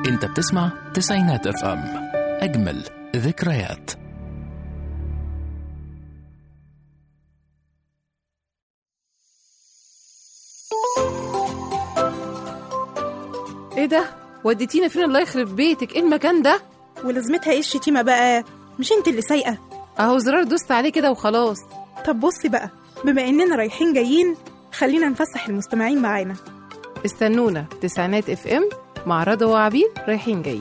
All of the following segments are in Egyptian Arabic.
انت بتسمع تسعينات اف ام اجمل ذكريات ايه ده وديتينا فين الله يخرب بيتك ايه المكان ده ولازمتها ايه الشتيمة بقى مش انت اللي سايقة اهو زرار دوست عليه كده وخلاص طب بصي بقى بما اننا رايحين جايين خلينا نفسح المستمعين معانا استنونا تسعينات اف ام مع رضا وعبير رايحين جايين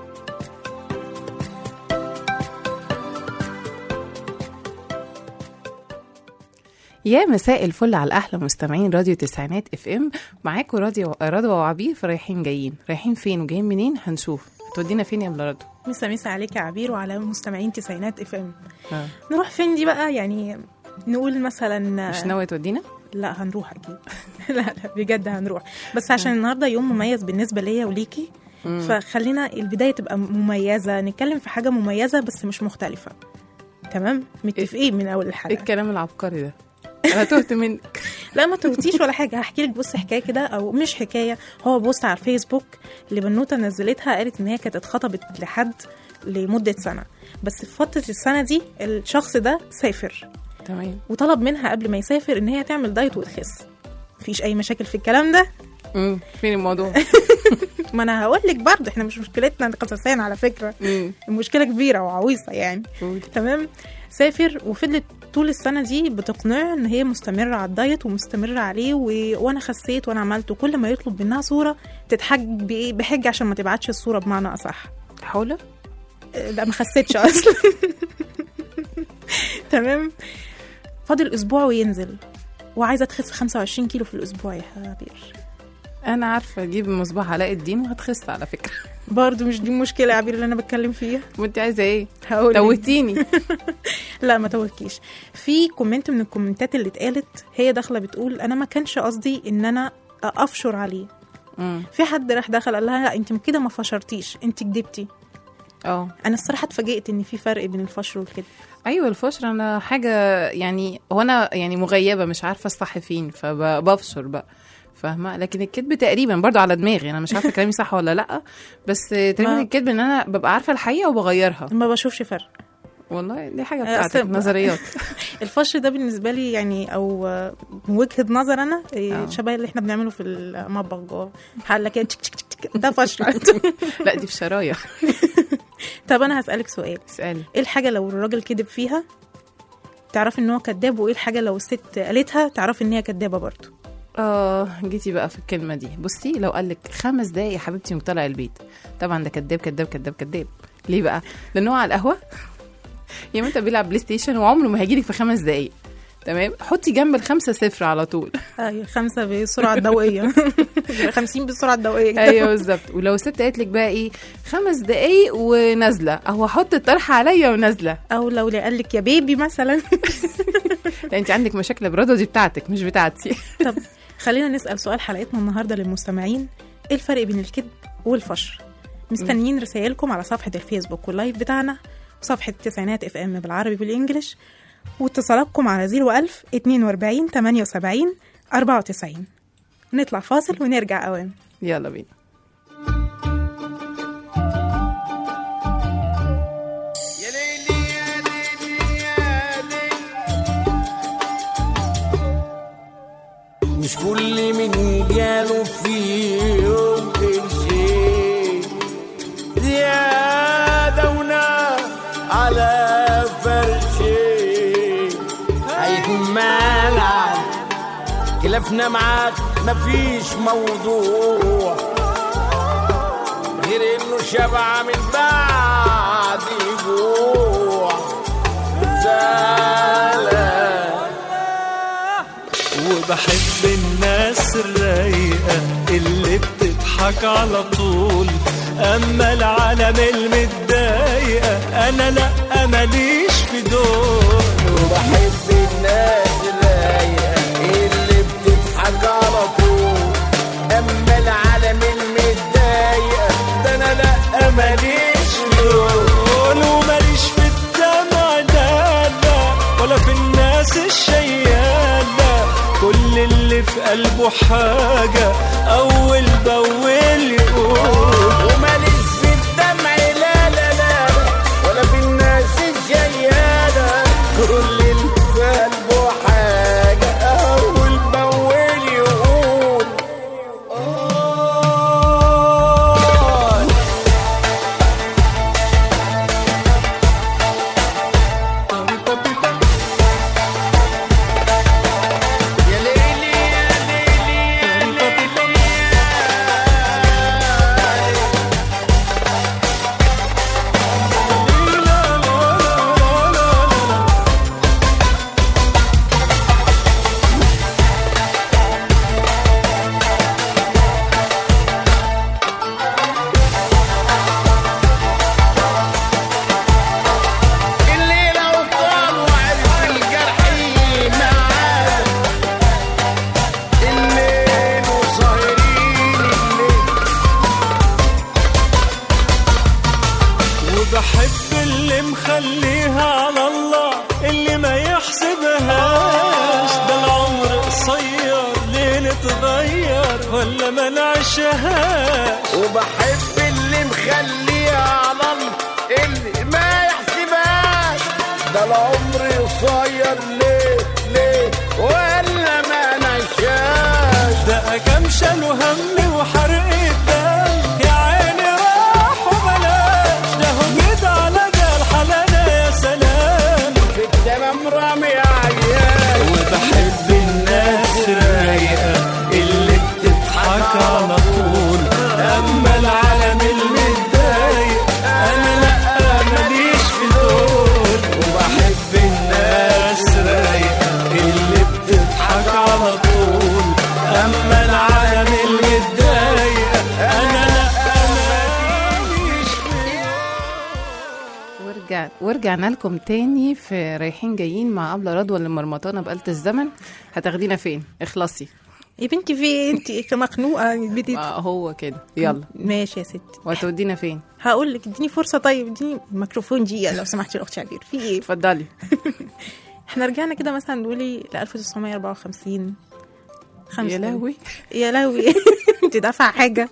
يا مساء الفل على الاحلى مستمعين راديو تسعينات اف ام معاكم راديو رضوى وعبير في رايحين جايين رايحين فين وجايين منين هنشوف تودينا فين يا بلا رضوى مسا مسا عليك يا عبير وعلى مستمعين تسعينات اف ام آه. نروح فين دي بقى يعني نقول مثلا مش ناوية تودينا لا هنروح اكيد لا لا بجد هنروح بس عشان النهارده يوم مميز بالنسبه ليا وليكي فخلينا البدايه تبقى مميزه نتكلم في حاجه مميزه بس مش مختلفه تمام متفقين من اول ايه الحلقه الكلام العبقري ده انا تهت منك لا ما توتيش ولا حاجه هحكي لك بص حكايه كده او مش حكايه هو بوست على الفيسبوك اللي بنوته نزلتها قالت ان هي كانت اتخطبت لحد لمده سنه بس في فتره السنه دي الشخص ده سافر تمام وطلب منها قبل ما يسافر ان هي تعمل دايت وتخس مفيش اي مشاكل في الكلام ده امم فين الموضوع ما انا هقول لك برضه احنا مش مشكلتنا قصصين على فكره امم المشكله كبيره وعويصه يعني قولي. تمام سافر وفضلت طول السنه دي بتقنعه ان هي مستمره على الدايت ومستمره عليه و... وانا خسيت وانا عملت وكل ما يطلب منها صوره تتحج بايه بحجه عشان ما تبعتش الصوره بمعنى اصح حولة أه، لا ما خسيتش اصلا تمام فاضل اسبوع وينزل وعايزه تخس 25 كيلو في الاسبوع يا عبير انا عارفه اجيب مصباح علاء الدين وهتخس على فكره برضه مش دي المشكله يا عبير اللي انا بتكلم فيها وانت عايزه ايه هقول توتيني لا ما توكيش في كومنت من الكومنتات اللي اتقالت هي داخله بتقول انا ما كانش قصدي ان انا افشر عليه امم في حد راح دخل قال لها لا انت كده ما فشرتيش انت كدبتي اه انا الصراحه اتفاجئت ان في فرق بين الفشر والكذب ايوه الفشر انا حاجه يعني هو انا يعني مغيبه مش عارفه الصح فين فبفشر بقى فاهمه لكن الكذب تقريبا برضو على دماغي انا مش عارفه كلامي صح ولا لا بس تقريبا ما- الكذب ان انا ببقى عارفه الحقيقه وبغيرها ما بشوفش فرق والله دي حاجه آه، بتاعتك أصل- نظريات الفشر ده بالنسبه لي يعني او آه، من وجهه نظر انا إيه، آه. شبه اللي احنا بنعمله في المطبخ جوه حله كده تشك تشك تشك ده فشر لا دي في شرايح طب انا هسالك سؤال اسالي ايه الحاجه لو الراجل كذب فيها تعرفي ان هو كذاب وايه الحاجه لو الست قالتها تعرفي ان هي كذابه برضه اه جيتي بقى في الكلمه دي بصي لو قال لك خمس دقايق يا حبيبتي وطلع البيت طبعا ده كداب كداب كداب كداب ليه بقى لان هو على القهوه يا اما انت بيلعب بلاي ستيشن وعمره ما هيجيلك في خمس دقايق تمام حطي جنب الخمسة صفر على طول ايوه خمسة بالسرعة الضوئية خمسين بالسرعة الضوئية كده. ايوه بالظبط ولو الست قالت لك بقى ايه خمس دقايق ونازله اهو احط الطرحه عليا ونازله او لو قال لك يا بيبي مثلا لا انت عندك مشاكل برضه دي بتاعتك مش بتاعتي طب خلينا نسأل سؤال حلقتنا النهاردة للمستمعين ايه الفرق بين الكذب والفشر مستنيين رسائلكم على صفحة الفيسبوك واللايف بتاعنا وصفحة التسعينات اف ام بالعربي بالانجلش واتصالاتكم على 01000 42 78 94 نطلع فاصل ونرجع اوام يلا بينا مش كل من جاله في يوم قرشين زيادة ونار على فرشين هيكون مالع خلافنا معاك مفيش موضوع غير انه شبع من بعد جوع زعلان وبحب الناس الرايقة اللي بتضحك على طول أما العالم المتضايقة أنا لأ ماليش في دول وبحب الناس الرايقة اللي بتضحك على طول أما العالم المتضايقة ده أنا لأ ماليش دول وماليش في الدمع لا لا ولا في الناس الشيالة كل اللي في قلبه حاجة أول بأول يقول وماليش تتغير ولا ما نعيشهاش وبحب اللي مخليها على الله اللي ما يحسبهاش ده العمر قصير ليه ليه ولا ما نعيشهاش ده كام شال وهم وحرق الدم يا عيني راح وبلاش ده هو جيت على ده الحلالة يا سلام في التمام رامي عيال وبحب الناس الرايقة اللي بتضحك على طول أما العالم المتضايق أنا لأ ماليش في دول وبحب الناس الرايقة اللي بتضحك على طول أما العالم المتضايق أنا لأ ماليش في ورجع ورجعنا لكم تاني في رايحين جايين مع أبلة رضوى اللي مرمطانة بآلة الزمن هتاخدينا فين؟ اخلصي يا بنتي في إيه؟ انت مخنوقه بدي آه هو كده يلا ماشي يا ستي وهتودينا فين؟ هقول لك اديني فرصه طيب اديني الميكروفون دقيقه لو سمحتي يا اخت شعبير في ايه اتفضلي احنا رجعنا كده مثلا نقولي ل 1954 خمسة يا لهوي يا لهوي انت دافعه حاجه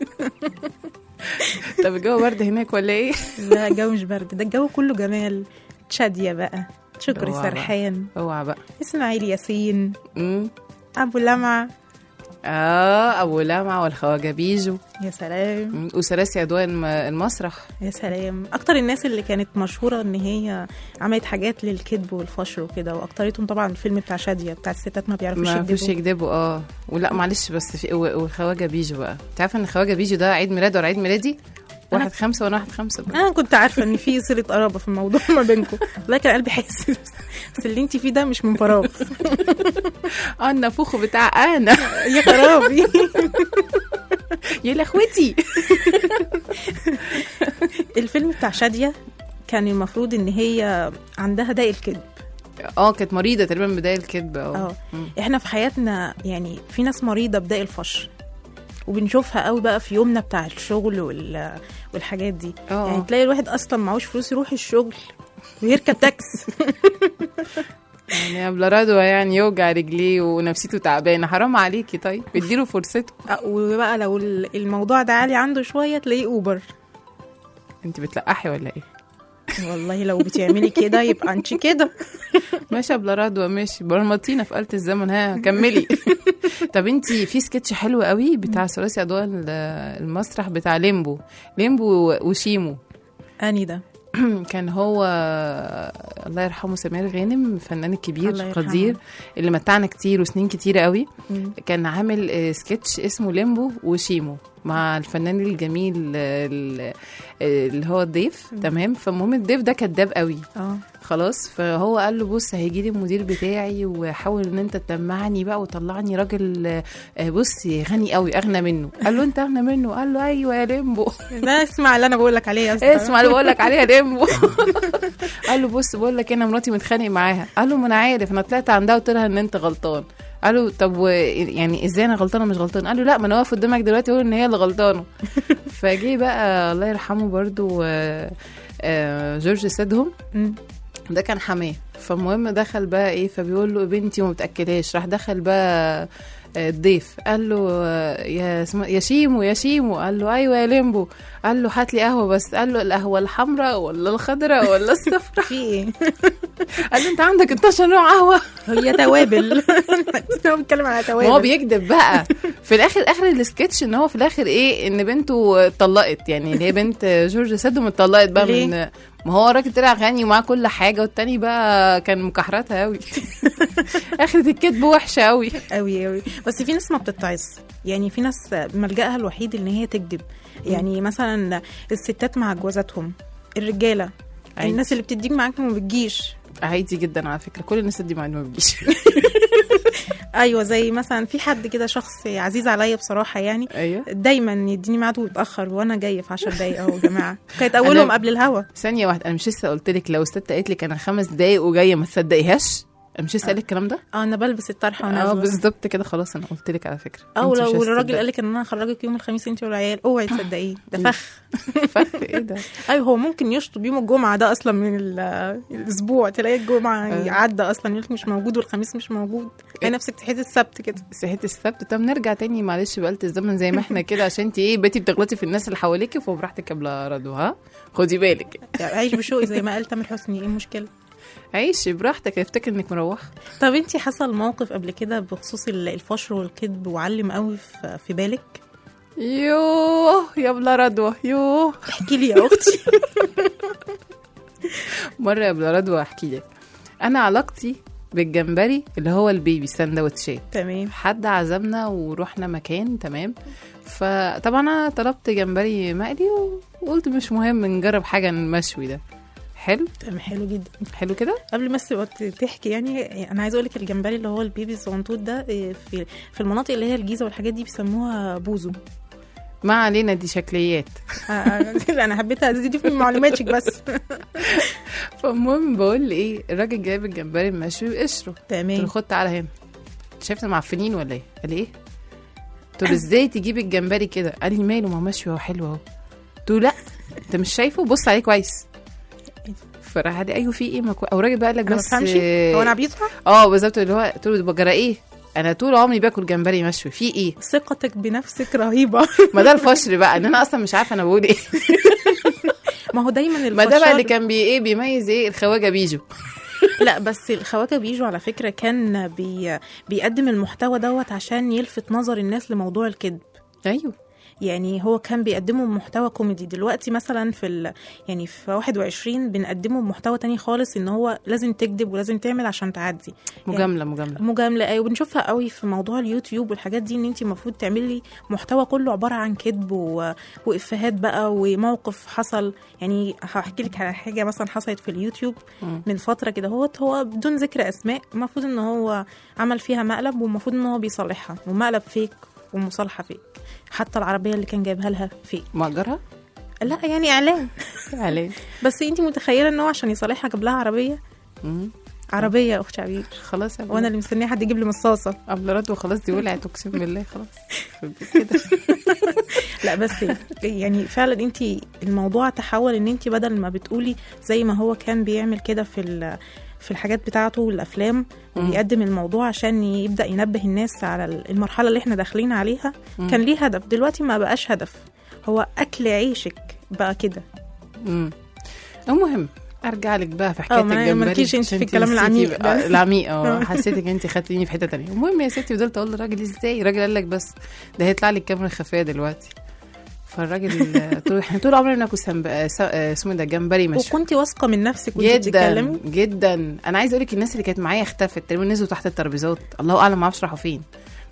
طب الجو برد هناك ولا ايه؟ لا الجو مش برد ده الجو كله جمال شاديه بقى شكري اوعى بقى. سرحان اوعى بقى اسماعيل ياسين امم ابو لمعه اه ابو لمعه والخواجه بيجو يا سلام مم، وسلاسي اضواء الم- المسرح يا سلام اكتر الناس اللي كانت مشهوره ان هي عملت حاجات للكذب والفشر وكده واكترتهم طبعا الفيلم بتاع شاديه بتاع الستات ما بيعرفوش ما فيش يكذبوا يكذبوا اه ولا معلش بس في و- والخواجه بيجو بقى انت عارفه ان خواجه بيجو ده عيد ميلاد ولا عيد ميلادي؟ واحد خمسة وانا واحد خمسة بقى. انا كنت عارفه ان في صله قرابه في الموضوع ما بينكم لكن قلبي حاسس بس اللي انت فيه ده مش من فراغ اه النافوخ بتاع انا يا خرابي يا لخوتي الفيلم بتاع شاديه كان المفروض ان هي عندها داء الكذب اه كانت مريضه تقريبا بدايه الكذب اه اه مم. احنا في حياتنا يعني في ناس مريضه بداء الفشل وبنشوفها قوي بقى في يومنا بتاع الشغل وال... والحاجات دي اه يعني تلاقي الواحد اصلا معهوش فلوس يروح الشغل ويركب تاكس يعني قبل رضوى يعني يوجع رجليه ونفسيته تعبانه حرام عليكي طيب اديله فرصته أه، وبقى لو ال- الموضوع ده عالي عنده شويه تلاقيه اوبر انت بتلقحي ولا ايه والله لو بتعملي كده يبقى انت كده ماشي يا بلا رضوى ماشي برمطينا في آلة الزمن ها كملي طب انت في سكتش حلو قوي بتاع ثلاثي اضواء ال- المسرح بتاع ليمبو ليمبو وشيمو اني ده كان هو الله يرحمه سمير غانم الفنان الكبير الله يرحمه. قدير اللي متعنا كتير وسنين كتيرة قوي مم. كان عامل آه، سكتش اسمه ليمبو وشيمو مع الفنان الجميل آه، ال- آه، اللي هو الضيف تمام فالمهم الضيف ده كداب قوي اه خلاص فهو قال له بص هيجي لي المدير بتاعي وحاول ان انت تلمعني بقى وطلعني راجل آه، بص غني قوي اغنى منه قال له انت اغنى منه قال له ايوه يا ليمبو ده اسمع اللي انا بقول لك عليه يا اسطى اسمع اللي بقول لك عليها ليمبو قال له بص بقول لك انا مراتي متخانق معاها قال له ما انا عارف انا طلعت عندها وقلت لها ان انت غلطان قال له طب و- يعني ازاي انا غلطانه مش غلطان قال له لا ما انا واقف قدامك دلوقتي اقول ان هي اللي غلطانه فجه بقى الله يرحمه برضو آه، آه، جورج سيدهم مم. ده كان حماه فالمهم دخل بقى ايه فبيقول له بنتي وما بتاكلهاش راح دخل بقى آه، الضيف قال له آه، يا اسمه يا شيمو يا شيمو قال له ايوه يا ليمبو قال له هات لي قهوه بس قال له القهوه الحمراء ولا الخضراء ولا الصفراء في ايه قال له انت عندك 12 نوع قهوه هي توابل هو بيتكلم على ما توابل هو بيكذب بقى في الاخر اخر السكتش ان هو في الاخر ايه ان بنته اتطلقت يعني اللي هي بنت جورج سادو اتطلقت بقى ليه؟ من ما هو الراجل طلع غني ومعاه كل حاجه والتاني بقى كان مكحرتها قوي اخرة الكذب وحشه قوي قوي قوي بس في ناس ما بتتعظ يعني في ناس ملجأها الوحيد ان هي تكذب يعني مثلا الستات مع جوازاتهم الرجاله عادي. الناس اللي بتديك معاك ما بتجيش عادي جدا على فكره كل الناس دي معانا ما بتجيش ايوه زي مثلا في حد كده شخص عزيز عليا بصراحه يعني ايوه دايما يديني ميعاد ويتاخر وانا جايه في 10 دقايق اهو يا جماعه كانت اولهم أنا- قبل الهوا ثانيه واحده انا مش لسه قلت لك لو الست قالت لك انا خمس دقايق وجايه ما تصدقيهاش أنا مش لسه قايل الكلام ده اه انا بلبس الطرحه اه ونازله بالظبط كده خلاص انا قلت لك على فكره اه أنت مش ولو الراجل هتصدقي. قال لك ان انا هخرجك يوم الخميس انت والعيال اوعي تصدقيه ده فخ فخ ايه ده ايوه هو ممكن يشطب يوم الجمعه ده اصلا من ال- الاسبوع تلاقي الجمعه آه. عدى اصلا يقولك مش موجود والخميس مش موجود تلاقي نفسك صحيتي السبت كده صحيت السبت طب نرجع تاني معلش بقالة الزمن زي ما احنا كده عشان انت ايه بقيتي بتغلطي في الناس اللي حواليكي فبراحتك يا بلا رضوى ها خدي بالك يعني عيش بشوقي زي ما قال تامر حسني ايه المشكله عيشي براحتك افتكر انك مروحه طب انتي حصل موقف قبل كده بخصوص ال- الفشر والكذب وعلم قوي في, في بالك يوه يا بلا رضوى يوه احكي لي يا اختي مره يا بلا رضوى احكي لك انا علاقتي بالجمبري اللي هو البيبي سندوتشات تمام حد عزمنا ورحنا مكان تمام فطبعا انا طلبت جمبري مقلي وقلت مش مهم نجرب حاجه المشوي ده حلو تمام حلو جدا حلو كده قبل ما بس تحكي يعني انا عايزه اقول لك الجمبري اللي هو البيبي الزغنطوط ده إيه، في في المناطق اللي هي الجيزه والحاجات دي بيسموها بوزو ما علينا دي شكليات آه، آه، انا حبيت ازيد في معلوماتك بس فالمهم بقول ايه الراجل جايب الجمبري المشوي وقشره قلت له تمام خد تعالى هنا شايفنا معفنين ولا ايه قال لي ايه قلت له ازاي تجيب الجمبري كده قال لي ماله ما هو مشوي هو حلو اهو قلت له لا انت مش شايفه بص عليه كويس فراح قال لي ايوه في ايه ما كو... او الراجل بقى قال لك انا ما بس بفهمش هو انا عبيطه اه بالظبط اللي هو قلت له بجرى ايه انا طول عمري باكل جمبري مشوي في ايه ثقتك بنفسك رهيبه ما ده الفشر بقى ان انا اصلا مش عارفه انا بقول ايه ما هو دايما ما ده بقى اللي الفشار كان بي ايه بيميز ايه الخواجه بيجو لا بس الخواجه بيجو على فكره كان بي بيقدم المحتوى دوت عشان يلفت نظر الناس لموضوع الكذب ايوه يعني هو كان بيقدمه محتوى كوميدي دلوقتي مثلا في ال... يعني في 21 بنقدمه محتوى تاني خالص ان هو لازم تكذب ولازم تعمل عشان تعدي مجامله مجامله مجامله ايوه بنشوفها قوي في موضوع اليوتيوب والحاجات دي ان انت المفروض تعملي محتوى كله عباره عن كذب و... وافيهات بقى وموقف حصل يعني هحكي لك على حاجه مثلا حصلت في اليوتيوب مم. من فتره كده هوت هو بدون ذكر اسماء المفروض ان هو عمل فيها مقلب والمفروض ان هو بيصلحها ومقلب فيك ومصالحه فيك حتى العربيه اللي كان جايبها لها فيك مأجرها لا يعني اعلان عليه بس انت متخيله ان هو عشان يصالحها جاب لها عربيه مم. عربيه يا اخت عبير خلاص يا وانا اللي مستنيه حد يجيب لي مصاصه قبل رد وخلاص دي ولعت اقسم بالله خلاص كده لا بس يعني فعلا انت الموضوع تحول ان انت بدل ما بتقولي زي ما هو كان بيعمل كده في ال- في الحاجات بتاعته والافلام وبيقدم الموضوع عشان يبدا ينبه الناس على المرحله اللي احنا داخلين عليها كان ليه هدف دلوقتي ما بقاش هدف هو اكل عيشك بقى كده مم. المهم ارجع لك بقى في اه، حكايه ما- الجمبري مالكيش انت عشان في الكلام نسيتي العميق بقى- ده. العميق اه اه. حسيتك انت خدتيني في حته تانية المهم يا ستي فضلت اقول للراجل ازاي الراجل قال لك بس ده هيطلع لي الكاميرا الخفيه دلوقتي فالراجل طول احنا طول عمرنا ناكل سمب... آه، س- آه، اسمه ده جمبري مشوي وكنت واثقه من نفسك وانت جدا بتتكلمي جدا انا عايزه اقول لك الناس اللي كانت معايا اختفت تقريبا نزلوا تحت الترابيزات الله اعلم ما اعرفش راحوا فين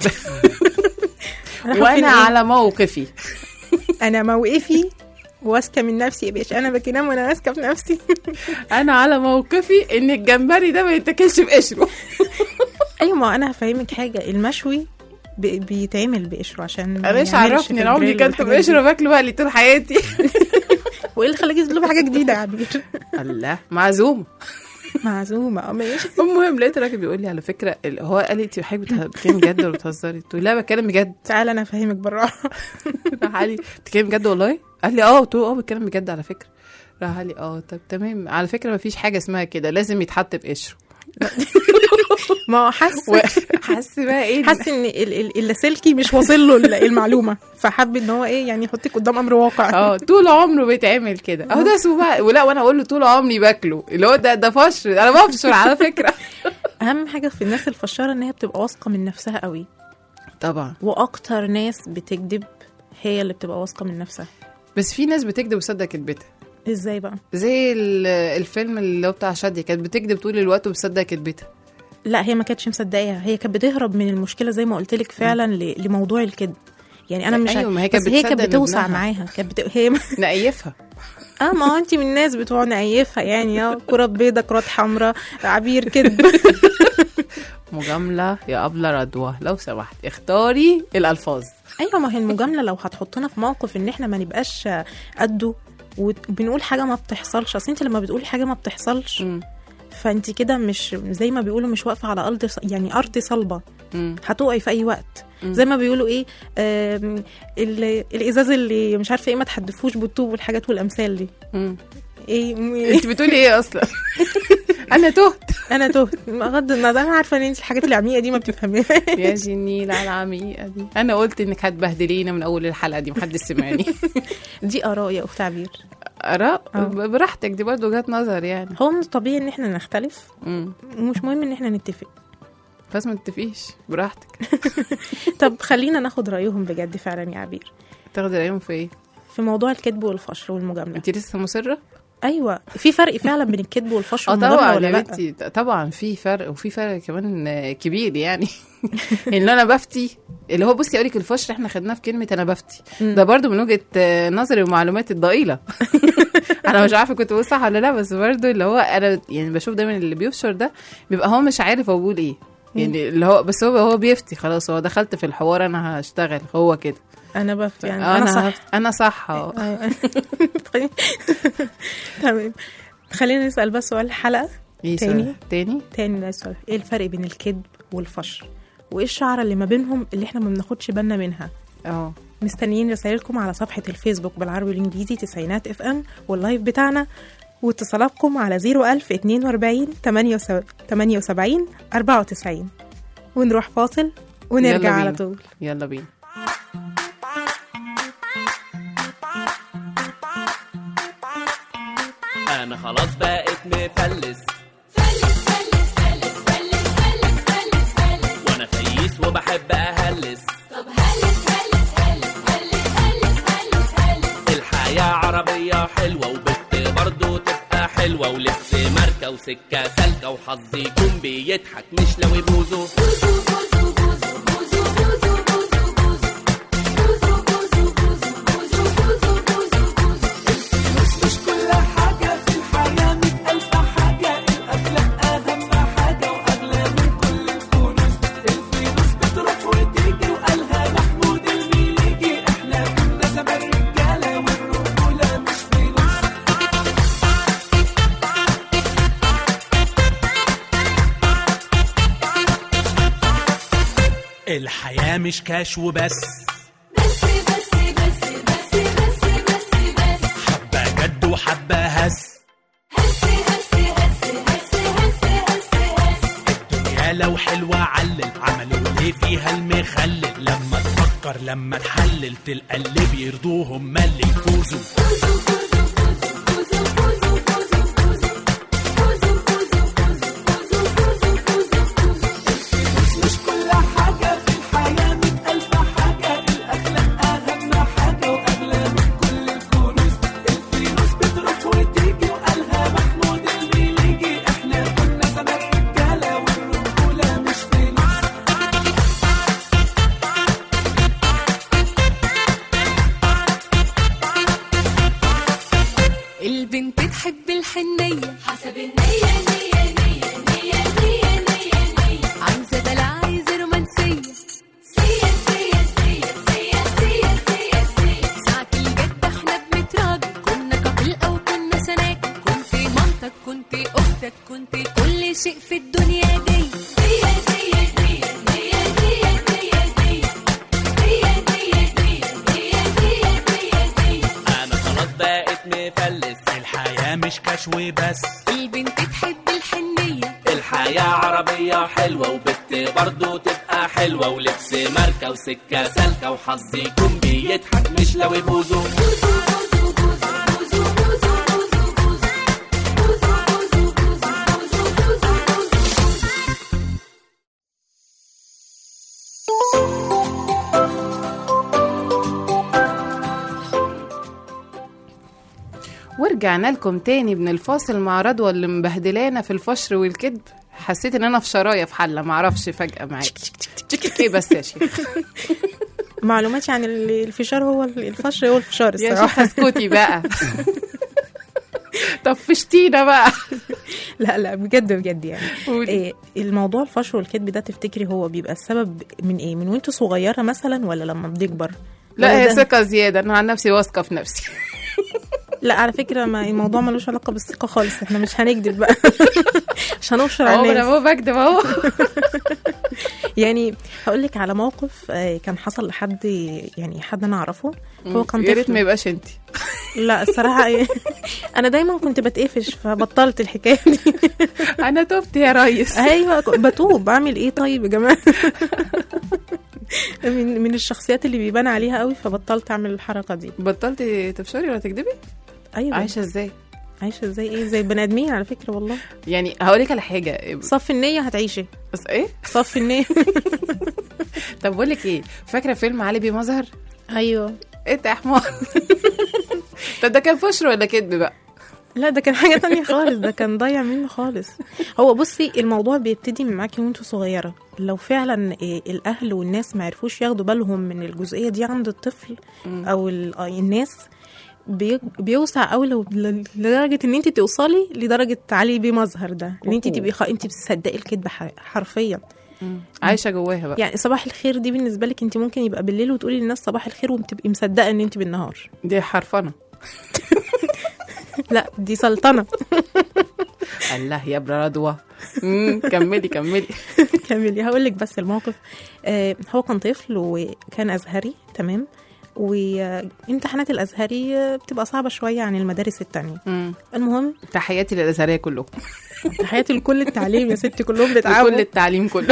راحوا فين وانا ايه؟ على موقفي انا موقفي واثقه من نفسي يا باشا انا بكلام وانا واثقه في نفسي انا على موقفي ان الجمبري ده ما يتاكلش بقشره ايوه ما انا هفهمك حاجه المشوي بي- بيتعمل بقشره عشان ما انا مش يعملش عرفني في انا عمري الجريل كلت والحاجات دي. بقشره باكله بقى طول حياتي وايه اللي خلاك تطلب حاجه جديده يا عبير الله معزوم معزومه اه ماشي المهم لقيت الراجل بيقول لي على فكره ال- هو قال لي انت حضرتك بتها- بتتكلمي بجد ولا بتهزري؟ قلت له لا بتكلم بجد تعالى انا افهمك بالراحه راح قال لي بتتكلمي بجد والله؟ قال لي اه قلت له اه بتكلم بجد على فكره راح قال لي اه طب تمام على فكره ما فيش حاجه اسمها كده لازم يتحط بقشره ما هو حس حس بقى ايه حس ان ال- ال- اللاسلكي مش واصل له ال- المعلومه فحب ان هو ايه يعني يحطك قدام امر واقع اه طول عمره بيتعمل كده اهو ده اسمه بقى ولا وانا اقول له طول عمري باكله اللي هو ده ده فشر انا بفشر على فكره اهم حاجه في الناس الفشاره ان هي بتبقى واثقه من نفسها قوي طبعا واكتر ناس بتكذب هي اللي بتبقى واثقه من نفسها بس في ناس بتكذب وتصدق كدبتها ازاي بقى زي ال- الفيلم اللي هو بتاع شادية كانت بتكذب طول الوقت وبتصدق كدبتها لا هي ما كانتش مصدقاها هي كانت بتهرب من المشكله زي ما قلت لك فعلا ل- لموضوع الكذب يعني انا مش أيوة، ما هي كانت بس هي كانت بتصدق إن بتوسع ابنها. معاها كانت بت... هي نقيفها اه ما هو انت من الناس بتوع نقيفها يعني اه كرات بيضة كرات حمراء عبير كذب مجاملة يا أبلة رضوى لو سمحت اختاري الألفاظ ايوه ما هي المجامله لو هتحطنا في موقف ان احنا ما نبقاش قده وبنقول حاجه ما بتحصلش اصل انت لما بتقولي حاجه ما بتحصلش مم. فانت كده مش زي ما بيقولوا مش واقفه على ارض يعني ارض صلبه مم. هتقعي في اي وقت زي ما بيقولوا ايه آم، ال- الازاز اللي مش عارفه ايه ما تحدفوش بالطوب والحاجات والامثال دي مم. ايه م- انت بتقولي ايه اصلا انا تهت انا تهت بغض النظر انا عارفه ان انت الحاجات العميقه دي ما بتفهميها يا جنيل على العميقه دي انا قلت انك هتبهدلينا من اول الحلقه دي محدش سمعني دي اراء يا اخت عبير اراء آه. ب- براحتك دي برضه وجهات نظر يعني هو من الطبيعي ان احنا نختلف مم. ومش مهم ان احنا نتفق بس ما تتفقيش براحتك طب خلينا ناخد رايهم بجد فعلا يا عبير تاخدي رايهم في ايه في موضوع الكذب والفشر والمجامله انت لسه مصره ايوه في فرق فعلا بين الكذب والفشر اه والمجامله طبعا ولا يا لا بنتي طبعا في فرق وفي فرق كمان آه، كبير يعني ان انا بفتي اللي هو بصي اقول لك الفشر احنا خدناه في كلمه انا بفتي ده برضو من وجهه آه، نظري ومعلوماتي الضئيله انا مش عارفه كنت بقول صح ولا لا بس برضو اللي هو انا يعني بشوف دايما اللي بيفشر ده بيبقى هو مش عارف هو بيقول ايه يعني اللي هو بس هو هو بيفتي خلاص هو دخلت في الحوار انا هشتغل هو كده انا بف يعني آه، انا صح هف- انا صح آه. أيوة. تمام خلينا نسال بس سؤال الحلقه ايه تاني؟ سؤال؟ تاني تاني ده السؤال ايه الفرق بين الكذب والفشر وايه الشعره اللي ما بينهم اللي احنا ما بناخدش بالنا منها اه مستنيين رسائلكم على صفحة الفيسبوك بالعربي والإنجليزي تسعينات اف ام واللايف بتاعنا واتصالاتكم على 01000 42 78 94 ونروح فاصل ونرجع يلا على بينا. طول يلا بينا انا خلاص بقيت مفلس وانا فييس وبحب اهلس الحياة عربية حلوة وبت برضه تبقى حلوة ولبس ماركة وسكة سالكة وحظي يكون بيضحك مش لو يبوظوا الحياة مش كاش وبس حبة جد وحبة هس الدنيا لو حلوة علل عملوا ليه فيها المخلل لما تفكر لما تحلل تلقى اللي بيرضوهم ما اللي يفوزوا البنت تحب الحنية حسب النية نية نية نية نية نية نية عايزة دلع عايزة رومانسية سيا سيا سيا سيا سيا سيا سيا ساعة الجد احنا بنتراضى كنا كابل او كنا سناك كنت مامتك كنت اختك كنت كل شيء في الدنيا دي سيا سيا سيا سيا سيا سيا سيا سيا سيا سيا سيا سيا سيا سيا انا خلاص بقيت مفلس الحياة مش كاش وبس البنت تحب الحنية الحياة عربية حلوة وبت برضه تبقى حلوة ولبس ماركة وسكة سالكة وحظي يكون بيضحك مش لو يبوظوا ورجعنا لكم تاني من الفاصل مع رضوى اللي مبهدلانا في الفشر والكذب حسيت ان انا في شرايه في حله معرفش فجاه معاكي ايه بس يا شيخ معلوماتي عن ال- الفشار هو ال- الفشر هو الفشار يا شيخ الصراحة اسكتي بقى طفشتينا بقى لا لا بجد بجد يعني قولي. إيه الموضوع الفشل والكذب ده تفتكري هو بيبقى السبب من ايه من وانتوا صغيره مثلا ولا لما بنكبر لا ولا هي ده- ثقه زياده انا عن نفسي واثقه في نفسي لا على فكره ما الموضوع ملوش علاقه بالثقه خالص احنا مش هنكذب بقى عشان ابشر على اهو انا الناس اهو بكدب اهو يعني هقول لك على موقف آه، كان حصل لحد يعني حد انا اعرفه هو كان يا ريت طفل ما يبقاش انت لا الصراحه إيه، انا دايما كنت بتقفش فبطلت الحكايه دي انا تبت يا ريس ايوه بتوب بعمل ايه طيب يا جماعه من من الشخصيات اللي بيبان عليها قوي فبطلت اعمل الحركه دي بطلتي تفشري ولا تكدبي ايوه عايشه ازاي عايشه ازاي ايه زي البني ادمين على فكره والله يعني هقول لك على حاجه صف النيه هتعيشي بس ايه صف النيه طب بقول لك ايه فاكره فيلم علي بيه مظهر ايوه انت يا حمار طب ده كان فشر ولا كدب بقى لا ده كان حاجة تانية خالص ده كان ضايع منه خالص هو بصي الموضوع بيبتدي من معاكي وانتوا صغيرة لو فعلا إيه، الأهل والناس ما عرفوش ياخدوا بالهم من الجزئية دي عند الطفل أو ال- آه، الناس بي- بيوسع قوي لو ل- لدرجة ان انت توصلي لدرجة علي بيه مظهر ده ان انت تبقي خ... انت بتصدقي الكذبة ح- حرفيا عايشه جواها بقى يعني صباح الخير دي بالنسبة لك انت ممكن يبقى بالليل وتقولي للناس صباح الخير وبتبقي مصدقة ان انت بالنهار دي حرفنه لا دي سلطنة الله يا ابره رضوى مم، كملي كملي كملي هقول لك بس الموقف آه هو كان طفل وكان ازهري تمام وامتحانات الازهري آه، بتبقى صعبه شويه عن المدارس التانية مم. المهم تحياتي للازهريه كلهم تحياتي لكل التعليم يا ستي كلهم بيتعبوا لكل التعليم كله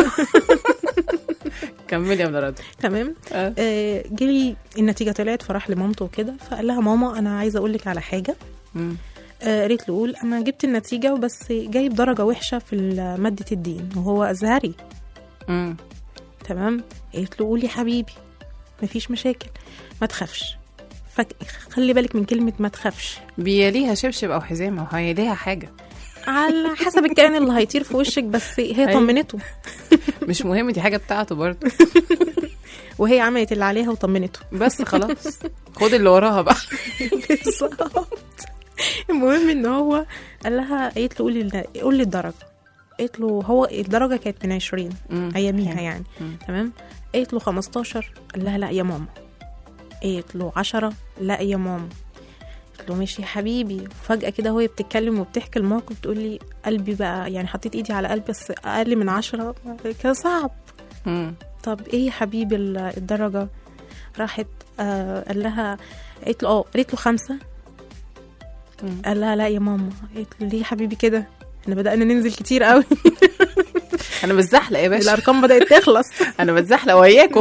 كملي يا ابن رضوى تمام آه. آه جالي النتيجه طلعت فراح لمامته وكده فقال لها ماما انا عايزه اقول لك على حاجه مم. آه، قالت له قول انا جبت النتيجه وبس جايب درجه وحشه في ماده الدين وهو ازهري مم. تمام قالت له قول يا حبيبي مفيش مشاكل ما تخافش فك... خلي بالك من كلمة ما تخافش بيليها شبشب او حزام او هي ليها حاجه على حسب الكائن اللي هيطير في وشك بس هي أيوة. طمنته مش مهم دي حاجه بتاعته برضه وهي عملت اللي عليها وطمنته بس خلاص خد اللي وراها بقى بالظبط المهم ان هو قال لها قالت له قولي ال- قولي الدرجة قالت له هو الدرجة كانت من 20 مم. اياميها يعني مم. تمام قالت له 15 قال لها لا يا ماما قالت له 10 لا يا ماما قلت له ماشي يا حبيبي وفجأة كده وهي بتتكلم وبتحكي الموقف تقول لي قلبي بقى يعني حطيت ايدي على قلبي بس اقل من عشرة كان صعب مم. طب ايه يا حبيبي ال- الدرجة راحت آه قال لها قالت له اه قالت له خمسة مم. قال لها لا يا ماما قالت له ليه يا حبيبي كده احنا بدأنا ننزل كتير قوي انا بتزحلق يا باشا الارقام بدأت تخلص انا بتزحلق وياكم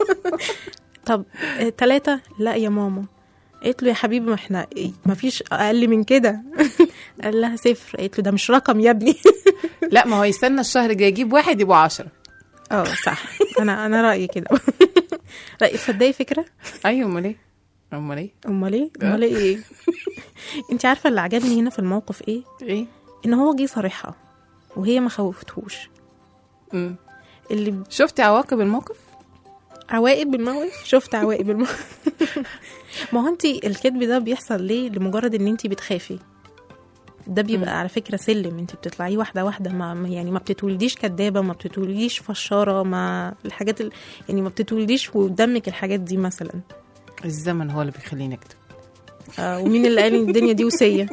طب آه، تلاتة لا يا ماما قالت له يا حبيبي ما احنا ما فيش اقل من كده قال لها صفر قالت له ده مش رقم يا ابني لا ما هو يستنى الشهر الجاي يجيب واحد يبقوا عشرة اه صح انا انا رايي كده رايي تصدقي فكره ايوه امال ايه امال ايه امال ايه امال ايه انت عارفه اللي عجبني هنا في الموقف ايه ايه ان هو جه صريحها وهي ما خوفتهوش مم. اللي شفتي عواقب الموقف عواقب الموقف شفت عواقب الموقف ما هو انت الكذب ده بيحصل ليه لمجرد ان انت بتخافي ده بيبقى على فكره سلم انت بتطلعيه واحده واحده ما ما- يعني ما بتتولديش كدابه ما بتتولديش فشاره ما الحاجات ال... يعني ما بتتولديش ودمك الحاجات دي مثلا الزمن هو اللي بيخليني اكتب آه ومين اللي قال ان الدنيا دي وسيه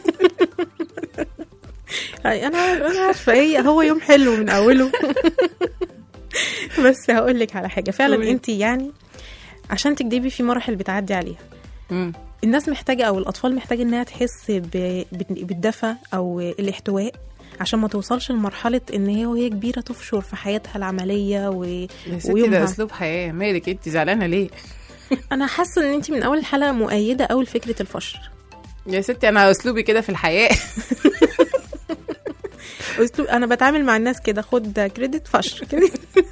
أي انا انا عارفه ايه هو يوم حلو من اوله بس هقول لك على حاجه فعلا قولي. انت يعني عشان تكدبي في مراحل بتعدي عليها مم. الناس محتاجه او الاطفال محتاجه انها تحس ب- ب- بالدفى او الاحتواء عشان ما توصلش لمرحله ان هي وهي كبيره تفشر في حياتها العمليه و... يا ستي ده ويومها اسلوب حياه مالك انت زعلانه ليه انا حاسه ان انت من اول الحلقه مؤيده قوي لفكره الفشر يا ستي انا اسلوبي كده في الحياه اسلوب انا بتعامل مع الناس كده خد كريدت فشر كده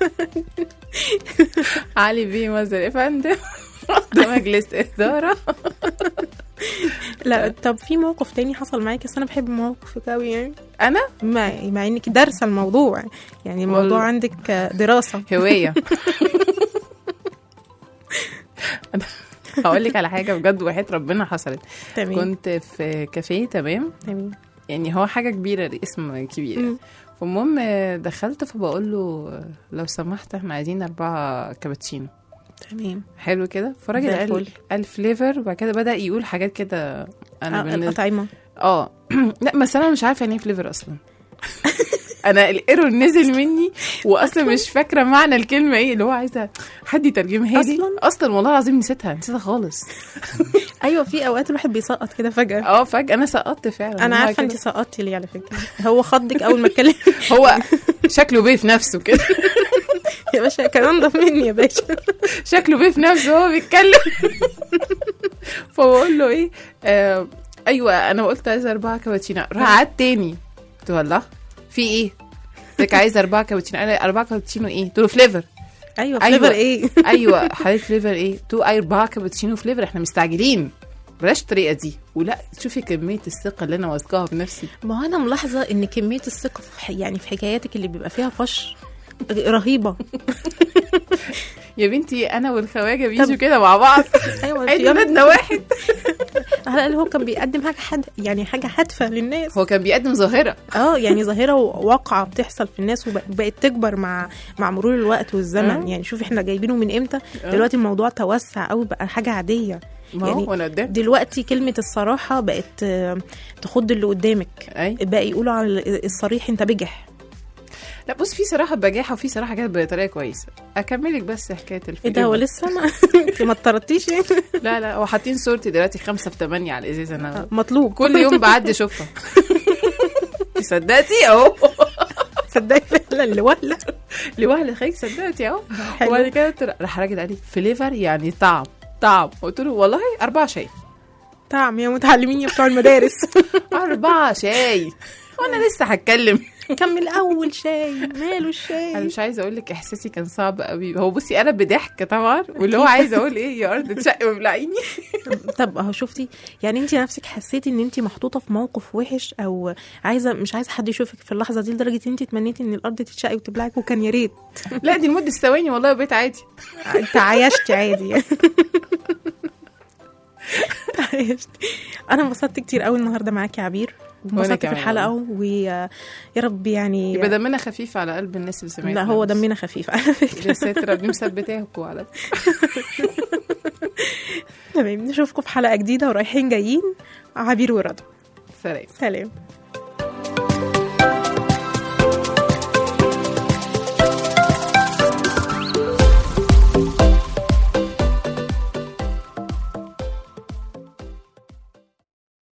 علي بيه مصدر يا فندم ده مجلس اداره لا طب في موقف تاني حصل معاكي بس انا بحب مواقفك قوي يعني انا مع, مع انك دارسه الموضوع يعني الموضوع والله. عندك دراسه هوايه أنا هقول لك على حاجه بجد وحياه ربنا حصلت تمام كنت في كافيه تمام تمام يعني هو حاجه كبيره اسم كبير مم. فالمهم دخلت فبقول له لو سمحت احنا عايزين اربعه كابتشينو تمام حلو كده فالراجل زي قال الفل. قال فليفر وبعد كده بدا يقول حاجات كده انا آه، بالنسبه الأطعمة اه لا بس انا مش عارفه يعني ايه فليفر اصلا انا الايرور نزل مني واصلا مش فاكره معنى الكلمه ايه اللي هو عايزه حد يترجمها لي أصلاً؟ اصلا والله العظيم نسيتها نسيتها خالص ايوه في اوقات الواحد بيسقط كده فجاه اه فجاه انا سقطت فعلا انا هو عارفه كده. انت سقطتي ليه على فكره هو خضك اول ما اتكلم هو شكله بيه في نفسه كده يا باشا كان انضف مني يا باشا شكله بيه في نفسه وهو بيتكلم فبقول له ايه آه ايوه انا قلت عايزه اربعه كابتشينو راح عاد تاني قلت له والله في ايه؟ قلت لك عايزه اربعه كابتشينو قال لي اربعه كابتشينو ايه؟ قلت له فليفر ايوه أيوة. فليفر ايه ايوه حضرتك فليفر ايه؟ قلت له اربعه كابتشينو فليفر احنا مستعجلين بلاش الطريقه دي ولا شوفي كميه الثقه اللي انا واثقاها بنفسي ما هو انا ملاحظه ان كميه الثقه في ح- يعني في حكاياتك اللي بيبقى فيها فش رهيبه يا بنتي انا والخواجه بيجوا كده مع بعض ايوه عيد يلا. ميلادنا واحد على الاقل هو كان بيقدم حاجه حد يعني حاجه هادفه للناس هو كان بيقدم ظاهره اه يعني ظاهره واقعه بتحصل في الناس وبقت تكبر مع مع مرور الوقت والزمن آه. يعني شوفي احنا جايبينه من امتى آه. دلوقتي الموضوع توسع قوي بقى حاجه عاديه ما هو يعني وانا قدام دلوقتي كلمه الصراحه بقت آه، تخض اللي قدامك اي بقى يقولوا على الصريح انت بجح لا بص في صراحه بجاحه وفي صراحه كانت بطريقه كويسه اكملك بس حكايه ايه الفيلم ده هو لسه ما انت ما اتطردتيش يعني لا لا هو حاطين صورتي دلوقتي خمسة في تمانية على الازازه انا مطلوب كل يوم بعدي اشوفها صدقتي اهو تصدقي فعلا اللي ولا لوهله خيك صدقتي اهو حلو. وبعد كده قلت له- راح راجل قال لي فليفر يعني طعم طعم قلت له والله أربعة شاي طعم يا متعلمين يا بتوع المدارس أربعة شاي وأنا لسه هتكلم كمل اول شاي ماله انا الشاي مش عايزه اقول لك احساسي كان صعب قوي هو بصي قلب بضحك طبعا واللي هو عايزه اقول ايه يا ارض تشقي وابلعيني طب اهو شفتي يعني انت نفسك حسيتي ان انت محطوطه في موقف وحش او عايزه مش عايزه حد يشوفك في اللحظه دي لدرجه ان انت تمنيتي ان الارض تتشقي وتبلعك وكان يا ريت لا دي لمده ثواني والله بقيت عادي انت عايشتي عادي يعني عايشتي انا انبسطت كتير قوي النهارده معاكي يا عبير انبسطت في كمان الحلقه ويا رب يعني يبقى دمنا خفيف على قلب الناس اللي سمعتنا لا هو بس. دمنا خفيف على فكره يا ساتر ربنا مثبتاكوا على تمام نشوفكم في حلقه جديده ورايحين جايين عبير ورضا سلام سلام